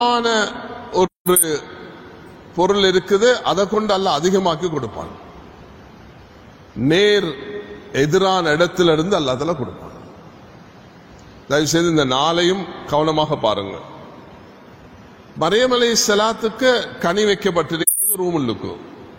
ஆன ஒரு பொருள் இருக்குது அதை கொண்டு அல்ல அதிகமாக்கி கொடுப்பான் நேர் எதிரான இடத்துல இருந்து அல்ல அதெல்லாம் கொடுப்பான் தயவு செய்து இந்த நாளையும் கவனமாக பாருங்க மரியமலை செலாத்துக்கு கனி வைக்கப்பட்டிருக்கிறது ரூமுள்ளுக்கு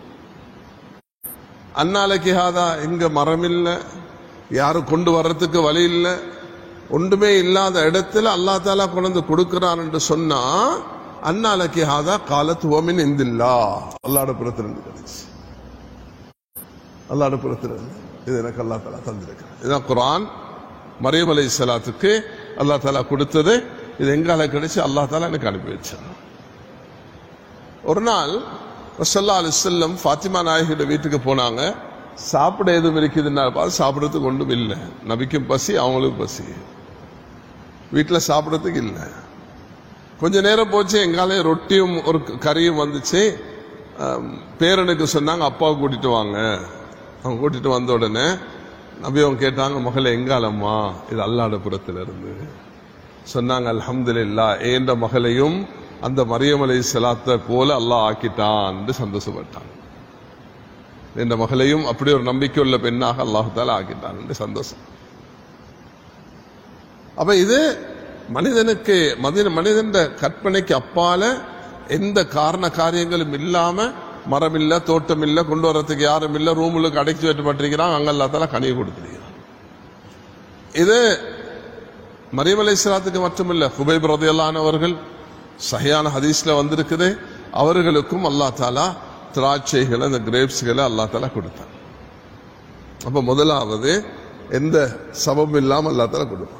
அன்னாலைக்கு ஹாதா எங்க மரம் இல்லை யாரும் கொண்டு வர்றதுக்கு வழி இல்லை ஒன்றுமே இல்லாத இடத்துல அல்லா தாலா கொண்டு வந்து கொடுக்கிறான் என்று சொன்னா அன்னாலைக்கு ஹாதா காலத்து ஓமின் இந்தில்லா அல்லாட புறத்திலிருந்து கிடைச்சு அல்லாட புறத்திலிருந்து இது எனக்கு அல்லா தாலா தந்திருக்கிறான் இதுதான் குரான் மரியம் அலை சலாத்துக்கு அல்லா தாலா கொடுத்தது இது எங்கால கிடைச்சு அல்லா தாலா எனக்கு அனுப்பி வச்சான் ஒரு நாள் ரசல்லா அலி செல்லம் ஃபாத்திமா நாயகியோட வீட்டுக்கு போனாங்க சாப்பிட எதுவும் இருக்குதுன்னா பார்த்து சாப்பிட்றதுக்கு ஒன்றும் இல்லை நபிக்கும் பசி அவங்களுக்கும் பசி வீட்டில் சாப்பிட்றதுக்கு இல்லை கொஞ்ச நேரம் போச்சு எங்காலே ரொட்டியும் ஒரு கறியும் வந்துச்சு ஆம், பேரனுக்கு சொன்னாங்க அப்பாவை கூட்டிட்டு வாங்க அவங்க கூட்டிட்டு வந்த உடனே நபி அவங்க கேட்டாங்க மகளே எங்காலம்மா இது அல்லாட புறத்துல இருந்து சொன்னாங்க அல்ஹம்துலில்லா ஏண்ட மகளையும் அந்த மரியமலை செலாத்த போல அல்லாஹ் ஆக்கிட்டான் என்று சந்தோஷப்பட்டாங்க என்ற மகளையும் அப்படி ஒரு நம்பிக்கை உள்ள பெண்ணாக அல்லாஹால ஆக்கிட்டான் என்று சந்தோஷம் அப்ப இது மனிதனுக்கு மனித மனிதன் கற்பனைக்கு அப்பால எந்த காரண காரியங்களும் இல்லாம மரம் இல்ல தோட்டம் இல்ல கொண்டு வரதுக்கு யாரும் இல்ல ரூமுக்கு அடைச்சி வைக்கப்பட்டிருக்கிறான் அங்க எல்லாத்தால கனியை கொடுத்திருக்கிறான் இது மரியமலை சிலாத்துக்கு மட்டுமில்ல ஹுபைப் ரதையல்லானவர்கள் சஹியான ஹதீஸ்ல வந்திருக்குது அவர்களுக்கும் அல்லா தாலா திராட்சைகளை இந்த கிரேப்ஸ்களை அல்லா தாலா கொடுத்தான் அப்ப முதலாவது எந்த சபம் இல்லாம அல்லா தாலா கொடுப்பான்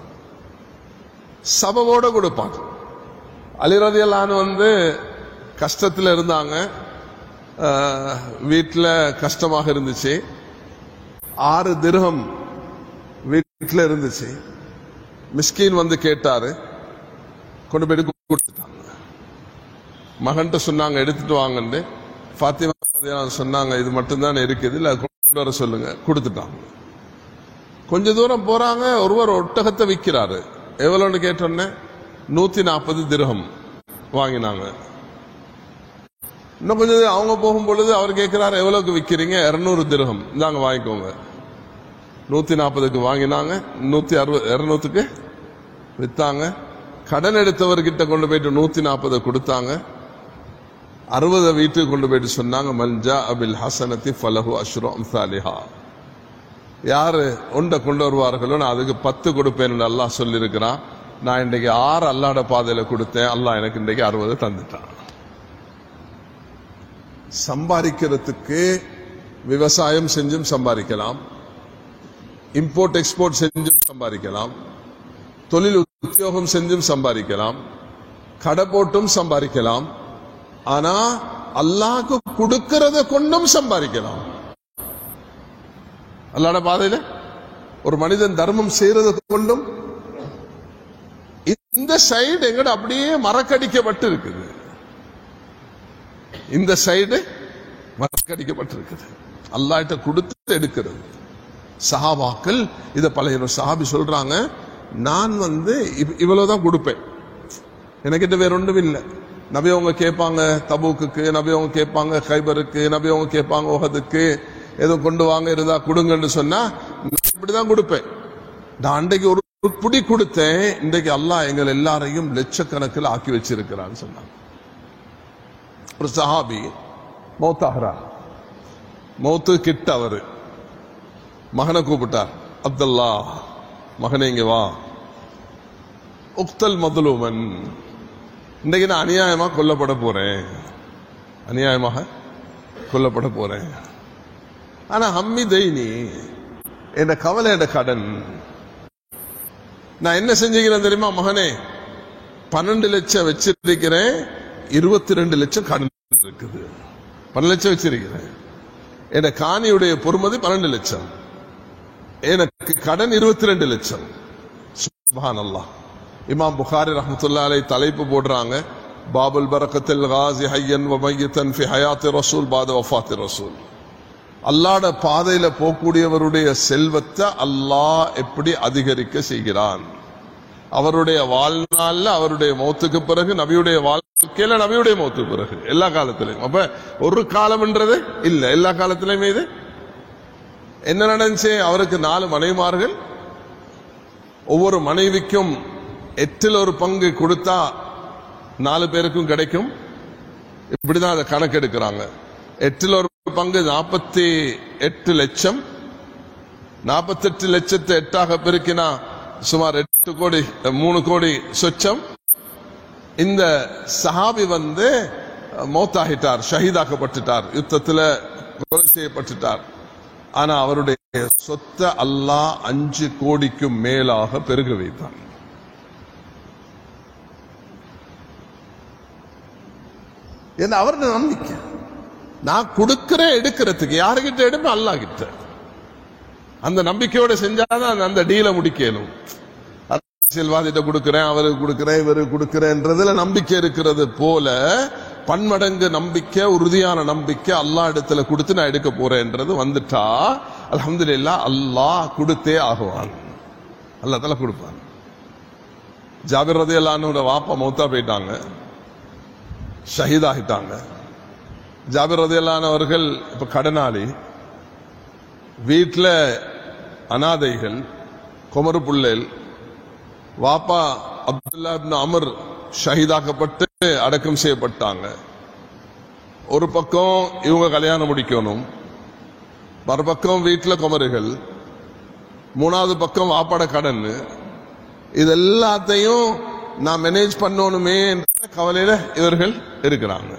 சபவோட கொடுப்பான் அலிரதியல்லான்னு வந்து கஷ்டத்தில் இருந்தாங்க வீட்டில் கஷ்டமாக இருந்துச்சு ஆறு திரகம் வீட்டில் இருந்துச்சு மிஸ்கின் வந்து கேட்டாரு கொண்டு போயிட்டு கொடுத்துட்டாங்க மகன்கிட்ட சொன்னாங்க எடுத்துட்டு வாங்கன்னு ஃபாத்திமா ரலியல்லாஹு சொன்னாங்க இது மட்டும்தான் இருக்குது இல்ல கொண்டு வர சொல்லுங்க கொடுத்துட்டாங்க கொஞ்ச தூரம் போறாங்க ஒருவர் ஒட்டகத்தை விற்கிறாரு எவ்வளோன்னு கேட்டோன்னே நூத்தி நாற்பது திரகம் வாங்கினாங்க இன்னும் கொஞ்சம் தூரம் அவங்க போகும் பொழுது அவர் கேட்கிறாரு எவ்வளவுக்கு விற்கிறீங்க இருநூறு திரகம் இந்தாங்க வாங்கிக்கோங்க நூத்தி நாற்பதுக்கு வாங்கினாங்க நூத்தி அறுபது இருநூத்துக்கு வித்தாங்க கடன் எடுத்தவர்கிட்ட கொண்டு போயிட்டு நூத்தி நாற்பதை கொடுத்தாங்க அறுபதை வீட்டுக்கு கொண்டு போயிட்டு சொன்னாங்க மல்ஜா அபில் ஹசனத்தி ஃபலஹு அஷ்ரு அம்சாலிஹா யாரு ஒன்றை கொண்டு வருவார்களோ நான் அதுக்கு பத்து கொடுப்பேன் அல்லாஹ் சொல்லியிருக்கிறான் நான் இன்றைக்கு ஆறு அல்லாட பாதையில கொடுத்தேன் அல்லாஹ் எனக்கு இன்றைக்கு அறுபது தந்துட்டான் சம்பாதிக்கிறதுக்கு விவசாயம் செஞ்சும் சம்பாதிக்கலாம் இம்போர்ட் எக்ஸ்போர்ட் செஞ்சும் சம்பாதிக்கலாம் தொழில் உத்தியோகம் செஞ்சும் சம்பாதிக்கலாம் கடை போட்டும் சம்பாதிக்கலாம் ஆனா அல்லாஹ்க்கு கொடுக்கறத கொண்டும் சம்பாதிக்கலாம் அல்லாட பாதையில ஒரு மனிதன் தர்மம் செய்யறத கொண்டும் இந்த சைடு எங்கட அப்படியே மறக்கடிக்கப்பட்டு இருக்குது இந்த சைடு மறக்கடிக்கப்பட்டிருக்குது அல்லாஹ்ட்ட கொடுத்து எடுக்கிறது சஹாபாக்கள் இத பழைய சஹாபி சொல்றாங்க நான் வந்து இவ்- இவ்வளவுதான் கொடுப்பேன் எனக்கிட்ட வேற ஒன்றும் இல்லை நபி அவங்க கேட்பாங்க தபூக்குக்கு நபி அவங்க கேட்பாங்க கைபருக்கு நபி அவங்க கேட்பாங்க உஹதுக்கு ஏதோ கொண்டு வாங்க இருந்தா கொடுங்கன்னு சொன்னா நான் இப்படிதான் கொடுப்பேன் நான் அன்றைக்கு ஒரு ஒரு புடி கொடுத்தேன் இன்றைக்கு அல்லாஹ் எங்கள் எல்லாரையும் லட்சக்கணக்கில் ஆக்கி வச்சிருக்கிறான்னு சொன்னாங்க ஒரு சஹாபி மௌத்தாகிறா மௌத்து கிட்ட அவரு மகனை கூப்பிட்டார் அப்துல்லா மகனே இங்க வா உக்தல் மதுலுமன் இன்றைக்கு நான் அநியாயமா கொல்லப்பட போறேன் அநியாயமாக கொல்லப்பட போறேன் ஆனா ஹம்மி தைனி என் கவலை என் கடன் நான் என்ன செஞ்சுக்கிறேன் தெரியுமா மகனே பன்னெண்டு லட்சம் வச்சிருக்கிறேன் இருபத்தி ரெண்டு லட்சம் கடன் இருக்குது பன்னெண்டு லட்சம் வச்சிருக்கிறேன் என் காணியுடைய பொறுமதி பன்னெண்டு லட்சம் எனக்கு கடன் இருபத்தி ரெண்டு லட்சம் சுபான் அல்லாஹ் இமாம் புகாரி ரஹமத்துல்லா அலை தலைப்பு போடுறாங்க பாபுல் பரக்கத்தில் காசி ஹையன் வமையத்தன் ஃபி ஹயாத்தி ரசூல் பாத வஃபாத்தி ரசூல் அல்லாட பாதையில போகக்கூடியவருடைய செல்வத்தை அல்லாஹ் எப்படி அதிகரிக்க செய்கிறான் அவருடைய வாழ்நாள்ல அவருடைய மௌத்துக்கு பிறகு நபியுடைய வாழ்க்கையில நபியுடைய மௌத்துக்கு பிறகு எல்லா காலத்திலையும் அப்ப ஒரு காலம்ன்றது இல்ல எல்லா காலத்திலையுமே இது என்ன நடந்துச்சு அவருக்கு நாலு மனைவிமார்கள் ஒவ்வொரு மனைவிக்கும் எட்டில் ஒரு பங்கு கொடுத்தா நாலு பேருக்கும் கிடைக்கும் இப்படிதான் அதை கணக்கெடுக்கிறாங்க எட்டில் ஒரு பங்கு நாற்பத்தி எட்டு லட்சம் நாற்பத்தெட்டு லட்சத்தை எட்டாக பெருக்கினா சுமார் எட்டு கோடி மூணு கோடி சொச்சம் இந்த சஹாபி வந்து மௌத்தாகிட்டார் ஷஹீதாக்கப்பட்டுட்டார் யுத்தத்துல கொலை செய்யப்பட்டுட்டார் ஆனா அவருடைய சொத்தை அல்லாஹ் அஞ்சு கோடிக்கும் மேலாக பெருக வைத்தான் என்ன அவருடைய நம்பிக்கை நான் கொடுக்கிறேன் எடுக்கிறதுக்கு யாருகிட்ட எடுப்பேன் அல்லாஹ் கிட்ட அந்த நம்பிக்கையோட செஞ்சாதான் அந்த டீலை முடிக்கணும் அரசியல்வாதிட்ட கொடுக்கிறேன் அவருக்கு கொடுக்கிறேன் இவருக்கு கொடுக்கிறேன்றதுல நம்பிக்கை இருக்கிறது போல பன்மடங்கு நம்பிக்கை உறுதியான நம்பிக்கை அல்லாஹ் இடத்துல கொடுத்து நான் எடுக்க போறேன்றது வந்துட்டா அல்ஹம்துலில்லாஹ் அல்லாஹ் கொடுத்தே ஆகுவான் அல்லாஹ் தலை கொடுப்பான் ஜாபிர் ரதி அல்லானோட வாப்பா மௌத்தா போயிட்டாங்க ஷஹீதாகிட்டாங்க ஜாபிர் ரதி அவர்கள் இப்ப கடனாளி வீட்டில் அனாதைகள் குமரு புள்ளேல் வாப்பா அப்துல்லா இப்னு அமர் ஷஹீதாக்கப்பட்டு அடக்கம் செய்யப்பட்டாங்க ஒரு பக்கம் இவங்க கல்யாணம் முடிக்கணும் மறுபக்கம் வீட்டில் குமருகள் மூணாவது பக்கம் வாப்பாட கடன் இது எல்லாத்தையும் நான் மேனேஜ் பண்ணணுமே என்ற கவலையில இவர்கள் இருக்கிறாங்க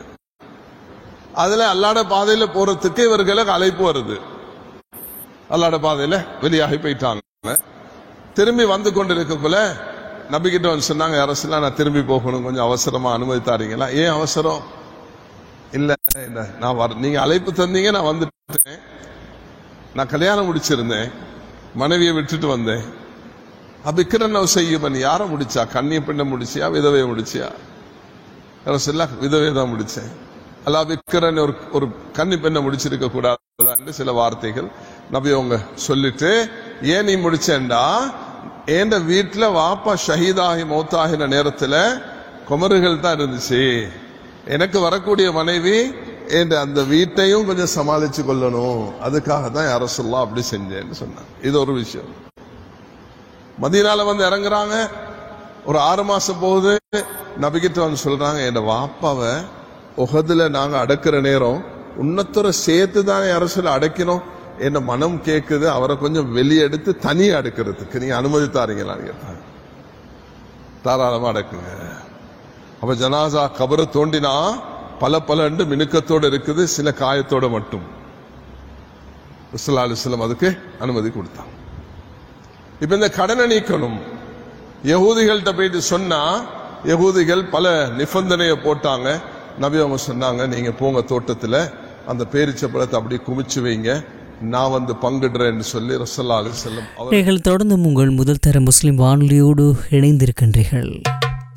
அதுல அல்லாட பாதையில போறதுக்கு இவர்களுக்கு அழைப்பு வருது அல்லாட பாதையில வெளியாகி போயிட்டாங்க திரும்பி வந்து கொண்டிருக்கக்குள்ள நபிக்கிட்ட வந்து சொன்னாங்க அரசுலாம் நான் திரும்பி போகணும் கொஞ்சம் அவசரமா அனுமதி தாரீங்களா ஏன் அவசரம் இல்ல இல்ல நான் வர நீங்க அழைப்பு தந்தீங்க நான் வந்துட்டேன் நான் கல்யாணம் முடிச்சிருந்தேன் மனைவியை விட்டுட்டு வந்தேன் அபிக்கிரன் செய்யும் யாரை முடிச்சா கண்ணிய பெண்ணை முடிச்சியா விதவையை முடிச்சியா அரசுல விதவை தான் முடிச்சேன் அல்லா விக்கிரன் ஒரு ஒரு கன்னி பெண்ணை முடிச்சிருக்க கூடாது சில வார்த்தைகள் நபி அவங்க சொல்லிட்டு ஏன் நீ முடிச்சேன்டா என் வீட்டுல வாப்பா ஷஹீதாகி மௌத்தாகின நேரத்துல குமருகள் தான் இருந்துச்சு எனக்கு வரக்கூடிய மனைவி என் அந்த வீட்டையும் கொஞ்சம் சமாளிச்சு கொள்ளணும் அதுக்காக தான் யார சொல்லலாம் அப்படி செஞ்சேன்னு சொன்னாங்க இது ஒரு விஷயம் மதியனால வந்து இறங்குறாங்க ஒரு ஆறு மாசம் போகுது நபிகிட்ட வந்து சொல்றாங்க என் வாப்பாவை உகதுல நாங்க அடக்குற நேரம் உன்னத்தோட சேர்த்து தான் அரசுல அடைக்கணும் என்ன மனம் கேக்குது அவரை கொஞ்சம் வெளியெடுத்து தனி அடுக்கிறதுக்கு நீங்க அனுமதி தாரீங்களான்னு கேட்டாங்க தாராளமா அடக்குங்க அப்ப ஜனாசா கபரை தோண்டினா பல பலண்டு மினுக்கத்தோட இருக்குது சில காயத்தோட மட்டும் அலிஸ்லாம் அதுக்கு அனுமதி கொடுத்தாங்க இப்ப இந்த கடனை நீக்கணும் யகூதிகள்கிட்ட போயிட்டு சொன்னா யகூதிகள் பல நிபந்தனையை போட்டாங்க நபி அவங்க சொன்னாங்க நீங்க போங்க தோட்டத்துல அந்த பேரிச்சப்பழத்தை அப்படியே குமிச்சு வைங்க நான் வந்து பங்கிடுறேன்னு சொல்லி ரசல்லா அலி செல்லம் அவர் நீங்கள் தொடர்ந்து உங்கள் முதல் தர முஸ்லிம் வானொலியோடு இணைந்திருக்கின்றீர்கள்